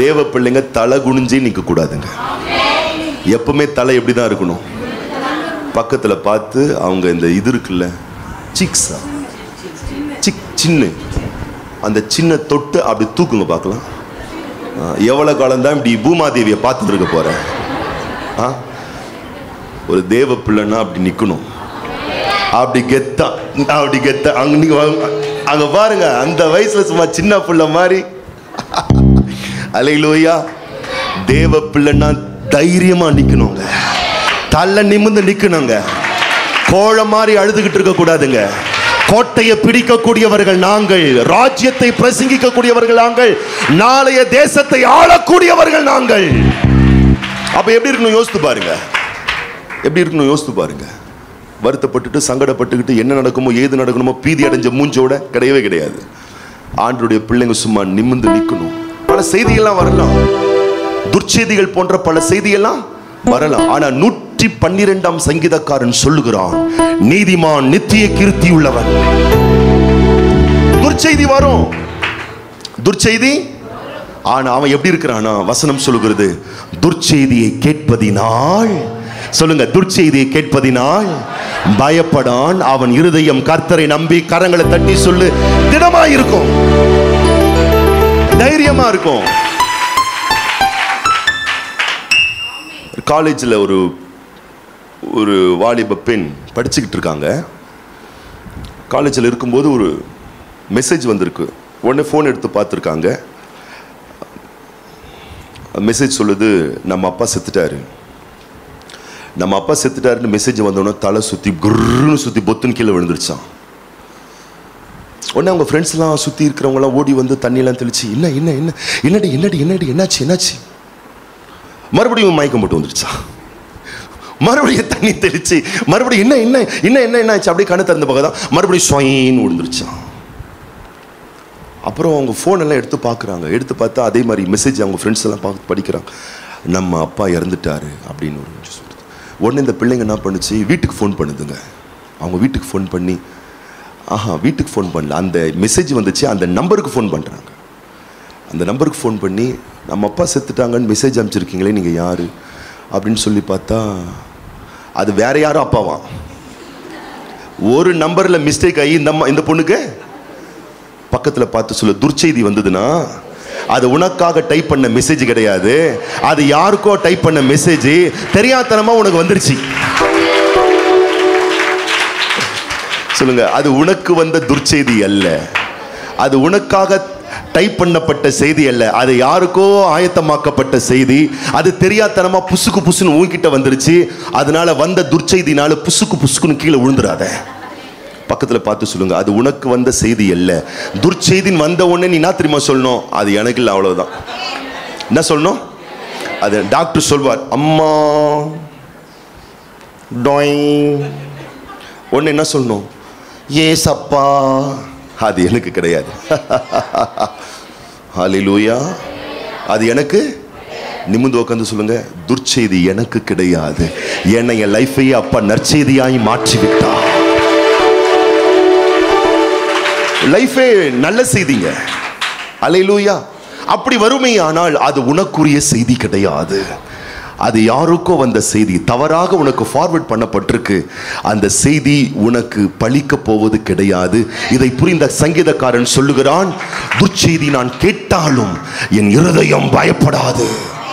தேவ பிள்ளைங்க தலை குனிஞ்சே நிற்க கூடாதுங்க எப்பவுமே தலை எப்படி தான் இருக்கணும் பக்கத்துல பார்த்து அவங்க இந்த இது இருக்குல்ல சிக்ஸா சிக் சின்ன அந்த சின்ன தொட்டு அப்படி தூக்குங்க பார்க்கலாம் ஆ, எவ்வளவு காலம் தான் இப்படி பூமாதேவியை பார்த்துட்டு இருக்க போறேன் ஆ ஒரு தேவ பிள்ளைன்னா அப்படி நிக்கணும் அப்படி கெத்தா அப்படி கெத்தா அங்க நீங்க வாங்க. அங்க பாருங்க அந்த வயசுல சும்மா சின்ன பிள்ளை மாதிரி அலையிலோயா தேவ பிள்ளைன்னா தைரியமா நிக்கணுங்க தள்ள நிமிர்ந்து நிக்கணுங்க கோழ மாதிரி அழுதுகிட்டு இருக்க கூடாதுங்க கோட்டையை பிடிக்கக்கூடியவர்கள் நாங்கள் ராஜ்யத்தை பிரசங்கிக்கக்கூடியவர்கள் நாங்கள் நாளைய தேசத்தை ஆளக்கூடியவர்கள் நாங்கள் அப்ப எப்படி இருக்கணும் யோசித்து பாருங்க எப்படி இருக்கணும் யோசித்து பாருங்க வருத்தப்பட்டுட்டு சங்கடப்பட்டுக்கிட்டு என்ன நடக்குமோ ஏது நடக்கணுமோ பீதி அடைஞ்ச மூஞ்சோட கிடையவே கிடையாது ஆண்டுடைய பிள்ளைங்க சும்மா நிமிர்ந்து நிற்கணும் பல செய்திகள்லாம் வரலாம் துர்ச்செய்திகள் போன்ற பல செய்தியெல்லாம் வரலாம் ஆனா நூற்றி பன்னிரெண்டாம் சங்கீதக்காரன் சொல்லுகிறான் நீதிமான் நித்திய கீர்த்தி உள்ளவன் துர்ச்செய்தி வரும் துர்ச்செய்தி ஆனா அவன் எப்படி இருக்கிறானா வசனம் சொல்லுகிறது துர்ச்செய்தியை கேட்பதினால் சொல்லுங்க துர்ச்செய்தியை கேட்பதினால் பயப்படான் அவன் இருதயம் கர்த்தரை நம்பி கரங்களை தட்டி சொல்லு திடமா இருக்கும் தைரியமா இருக்கும் காலேஜில் ஒரு ஒரு வாலிப பெண் படிச்சுக்கிட்டு இருக்காங்க காலேஜில் இருக்கும்போது ஒரு மெசேஜ் வந்திருக்கு உடனே ஃபோன் எடுத்து பார்த்துருக்காங்க மெசேஜ் சொல்லுது நம்ம அப்பா செத்துட்டாரு நம்ம அப்பா செத்துட்டாருன்னு மெசேஜ் வந்தோடனே தலை சுற்றி குர்னு சுற்றி பொத்துன்னு கீழே விழுந்துருச்சான் உடனே அவங்க ஃப்ரெண்ட்ஸ்லாம் சுற்றி இருக்கிறவங்களாம் ஓடி வந்து தண்ணியெல்லாம் தெளிச்சு என்ன என்ன என்ன என்னடி என்னடி என்னடி என்னாச்சு என்னாச்சு மறுபடியும் மயக்கம் போட்டு வந்துருச்சா மறுபடியும் தண்ணி தெளிச்சு மறுபடியும் என்ன என்ன என்ன என்ன என்ன ஆச்சு அப்படியே கண்ணு திறந்த பக்கம் தான் மறுபடியும் ஸ்வைன்னு விழுந்துருச்சான் அப்புறம் அவங்க ஃபோன் எல்லாம் எடுத்து பார்க்குறாங்க எடுத்து பார்த்தா அதே மாதிரி மெசேஜ் அவங்க ஃப்ரெண்ட்ஸ் எல்லாம் பார்த்து படிக்கிறாங்க நம்ம அப்பா இறந்துட்டாரு அப்படின்னு ஒரு நிமிஷம் சொல்லுது உடனே இந்த பிள்ளைங்க என்ன பண்ணுச்சு வீட்டுக்கு ஃபோன் பண்ணுதுங்க அவங்க வீட்டுக்கு ஃபோன் பண்ணி ஆஹா வீட்டுக்கு ஃபோன் பண்ணல அந்த மெசேஜ் வந்துச்சு அந்த நம்பருக்கு ஃபோன் பண்ணுறாங்க அந்த நம்பருக்கு ஃபோன் பண்ணி நம்ம அப்பா செத்துட்டாங்கன்னு மெசேஜ் அனுப்பிச்சிருக்கீங்களே நீங்கள் யார் அப்படின்னு சொல்லி பார்த்தா அது வேற யாரும் அப்பாவா ஒரு நம்பரில் மிஸ்டேக் ஆகி இந்த அம்மா இந்த பொண்ணுக்கு பக்கத்தில் பார்த்து சொல்ல துர்ச்செய்தி வந்ததுன்னா அது உனக்காக டைப் பண்ண மெசேஜ் கிடையாது அது யாருக்கோ டைப் பண்ண மெசேஜ் தெரியாதனமா உனக்கு வந்துருச்சு சொல்லுங்க அது உனக்கு வந்த துர்ச்செய்தி அல்ல அது உனக்காக டைப் பண்ணப்பட்ட செய்தி அல்ல அது யாருக்கோ ஆயத்தமாக்கப்பட்ட செய்தி அது தெரியாதனமா புசுக்கு புசுன்னு உன்கிட்ட வந்துருச்சு அதனால வந்த துர்ச்செய்தினால புசுக்கு புசுக்குன்னு கீழே விழுந்துடாத பக்கத்துல பார்த்து சொல்லுங்க அது உனக்கு வந்த செய்தி அல்ல துர்ச்செய்தின்னு வந்த உடனே நீ என்ன தெரியுமா சொல்லணும் அது எனக்கு இல்லை அவ்வளவுதான் என்ன சொல்லணும் அது டாக்டர் சொல்வார் அம்மா டாயிங் ஒன்று என்ன சொல்லணும் ஏசப்பா அது எனக்கு கிடையாது ஹalleluya அது எனக்கு நிமிந்து உட்காந்து சொல்லுங்க துர்ச்செய்தி எனக்கு கிடையாது என்னை என் லைஃபையே அப்பா நற்செய்தியாய் மாற்றி விட்டார் லைஃபே நல்ல செய்திங்க அலையிலூயா அப்படி வறுமை ஆனால் அது உனக்குரிய செய்தி கிடையாது அது யாருக்கோ வந்த செய்தி தவறாக உனக்கு ஃபார்வர்ட் பண்ணப்பட்டிருக்கு அந்த செய்தி உனக்கு பழிக்க போவது கிடையாது இதை புரிந்த சங்கீதக்காரன் சொல்லுகிறான் துர்ச்செய்தி நான் கேட்டாலும் என் இருதயம் பயப்படாது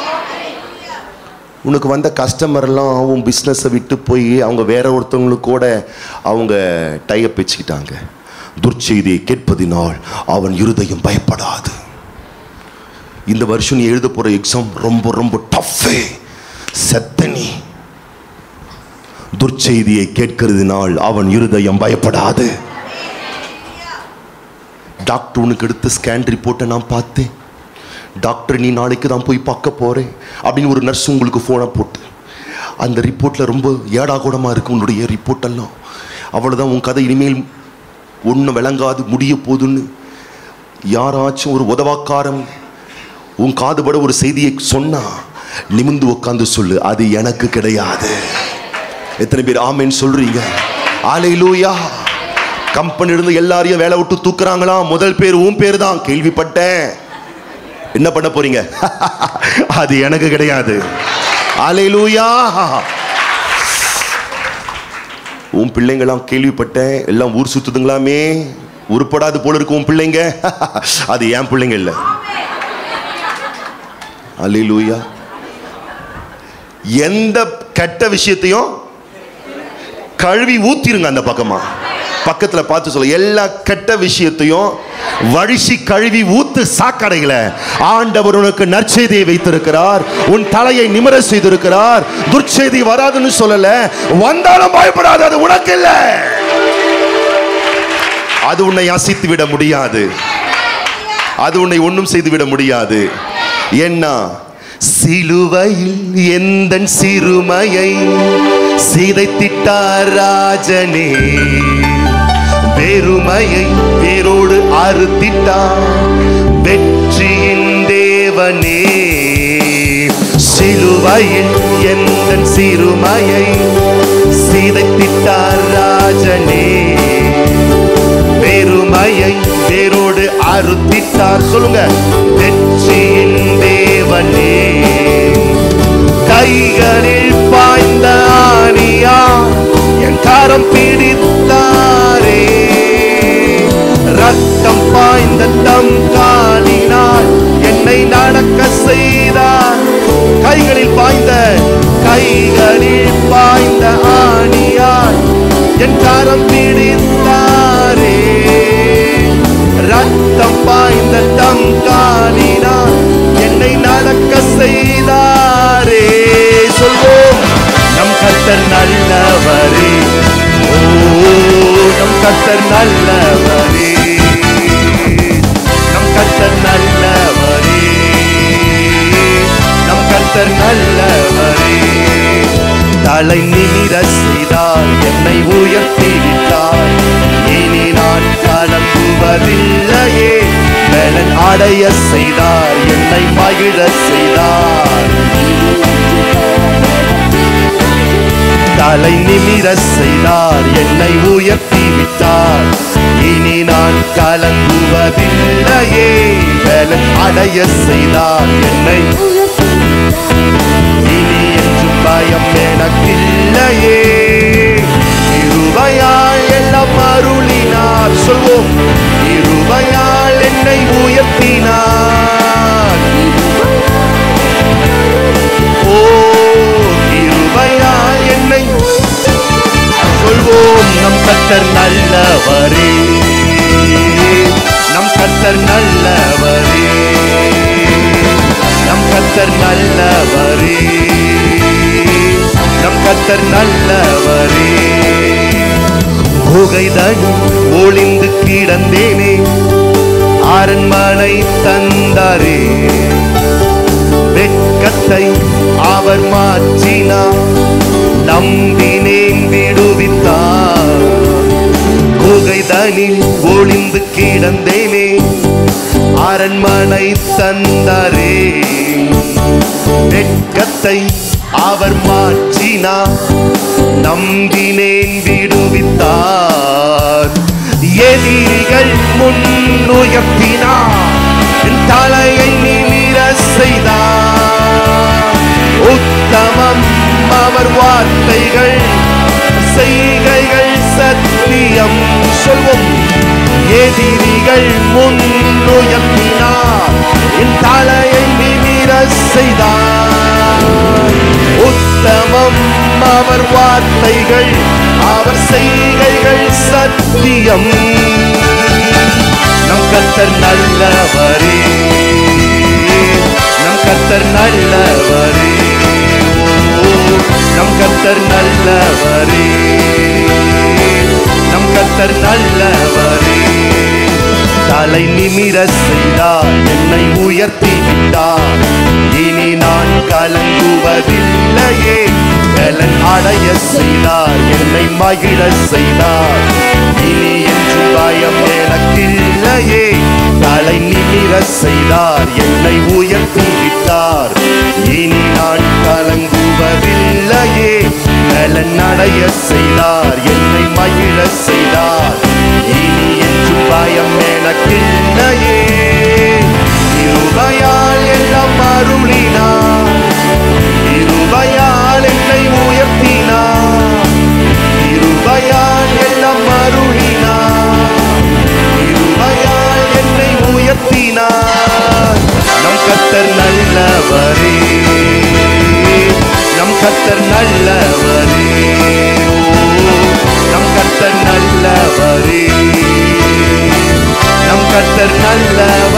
உனக்கு வந்த கஸ்டமர்லாம் உன் பிஸ்னஸை விட்டு போய் அவங்க வேற ஒருத்தவங்களுக்கு கூட அவங்க டைப் வச்சுக்கிட்டாங்க துர்ச்செய்தியை கேட்பதினால் அவன் இருதயம் பயப்படாது இந்த வருஷம் நீ எழுத போற எக்ஸாம் ரொம்ப ரொம்ப டஃப்பே செத்தனி துர்ச்செய்தியை கேட்கிறதுனால் அவன் இருதயம் பயப்படாது டாக்டர் உனக்கு எடுத்த ஸ்கேன் ரிப்போர்ட்டை நான் பார்த்தேன் டாக்டர் நீ நாளைக்கு தான் போய் பார்க்க போறேன் அப்படின்னு ஒரு நர்ஸ் உங்களுக்கு ஃபோனை போட்டு அந்த ரிப்போர்ட்டில் ரொம்ப ஏடாகூடமாக இருக்கு உன்னுடைய ரிப்போர்ட் எல்லாம் அவ்வளோதான் உன் கதை இனிமேல் ஒன்றும் விளங்காது முடிய போதுன்னு யாராச்சும் ஒரு உதவாக்காரம் உன் காதுபட ஒரு செய்தியை சொன்னா நிமிந்து உட்காந்து சொல்லு அது எனக்கு கிடையாது எத்தனை பேர் ஆமேன்னு சொல்றீங்க ஆலையிலூயா கம்பெனி இருந்து எல்லாரையும் வேலை விட்டு தூக்குறாங்களாம் முதல் பேர் உன் பேர் தான் கேள்விப்பட்டேன் என்ன பண்ண போறீங்க அது எனக்கு கிடையாது அலையிலூயா உன் பிள்ளைங்களாம் கேள்விப்பட்டேன் எல்லாம் ஊர் சுத்துதுங்களாமே உருப்படாது போல இருக்கு உன் பிள்ளைங்க அது என் பிள்ளைங்க இல்ல அலையிலூயா எந்த கெட்ட விஷயத்தையும் கழுவி ஊத்திருங்க அந்த பக்கமா பக்கத்துல பார்த்து சொல்ல எல்லா கெட்ட விஷயத்தையும் வழிசி கழுவி ஊத்து சாக்கடைகளை ஆண்டவர் உனக்கு நற்செய்தியை வைத்திருக்கிறார் உன் தலையை நிமிர செய்திருக்கிறார் துர்ச்செய்தி வராதுன்னு சொல்லல வந்தாலும் பயப்படாது அது உனக்கு இல்ல அது உன்னை அசைத்து விட முடியாது அது உன்னை ஒன்றும் செய்து விட முடியாது என்ன சிலுவையில் எந்த சிறுமையை சிதைத்திட்டார் ராஜனே வெறுமையை வேரோடு அறுத்திட்டார் வெற்றியின் தேவனே சிலுவையில் எந்த சிறுமையை சிதைத்திட்டார் ராஜனே பெருமையை வேரோடு அறுத்திட்டார் சொல்லுங்க வெற்றியின் தேவனே கைகளில் பாய்ந்த ஆணியா என் கரம் பிடித்தாரே ரத்தம் பாய்ந்த தம் காலினால் என்னை நடக்க செய்தார் கைகளில் பாய்ந்த கைகளில் பாய்ந்த ஆணியால் என் கரம் பிடித்தாரே ரத்தம் பாய்ந்த தம் காலினால் என்னை நடக்க செய்தாரே சொல்வோம் நம் கர்த்தர் நல்லவரே ஓ நம் கர்த்தர் நல்லவரே நம் கர்த்தர் நல்லவரே நம் கர்த்தர் நல்லவரே தலை நிமிர செய்தார் என்னை உயர்த்தி விட்டார் இனி நான் கலங்குவதில்லையே பலன் அடைய செய்தார் என்னை மகிழ செய்தார் தலை நிமிர செய்தார் என்னை உயர்த்தி விட்டார் இனி நான் கலங்குவதில்லையே பலன் அடைய செய்தார் என்னை இனி என்றும் பயம் எனக்கில்லையே இருவையால் எல்லாம் அருளினார் சொல்வோம் இருவையால் என்னை உயர்த்தினார் ஓ இருவையால் என்னை சொல்வோம் நம் கத்தர் நல்லவரே நம் கத்தர் நல்லவரே நம் கத்தர் நல்லவரே நம் கத்தர் நல்லவரே புகைதனி ஒளிந்து கிடந்தேனே அரண்மனை தந்தாரே வெட்கத்தை அவர் மாற்றினார் நம்பினேன் விடுவித்தார் குகைதனில் ஒளிந்து கிடந்தேனே அரண்மனை தந்தாரே வெட்கத்தை அவர் மாற்றினார் நம்பினேன் விடுவித்தார் எதிரிகள் முன்னுயர்த்தினார் என் தலையை நிமிர செய்தார் உத்தமம் அவர் வார்த்தைகள் செய்கைகள் சத்தியம் சொல்வோம் எதிரிகள் முன்னுயர்த்தினார் என் தலையை நிமிர செய்தார் உத்தமம் அவர் வார்த்தைகள் அவர் செய்கைகள் சத்தியம் நம் கத்தர் நல்லவரே நம் கத்தர் நல்லவரே ஓ, நம் கத்தர் நல்லவரே நம் கத்தர் நல்லவரே தலை நிமிர செய்தார் என்னை உயர்த்தி விட்டார் இனி நான் கலங்குவதில்லையே பலன் அடைய செய்தார் என்னை மகிழ செய்தார் இனி என்று பயம் எனக்கில்லையே தலை நிமிர செய்தார் என்னை உயர்த்தி விட்டார் இனி நான் கலங்குவதில்லையே பலன் அடைய செய்தார் என்னை மகிழ செய்தார் இனி என்று பயம் எனக்கில்லையே இருபயா நடத்தினார் நம் கத்தர் நல்லவரே நம் கத்தர் நல்லவரே ஓ, நம் கத்தர் நல்லவரே நம் கத்தர் நல்லவரே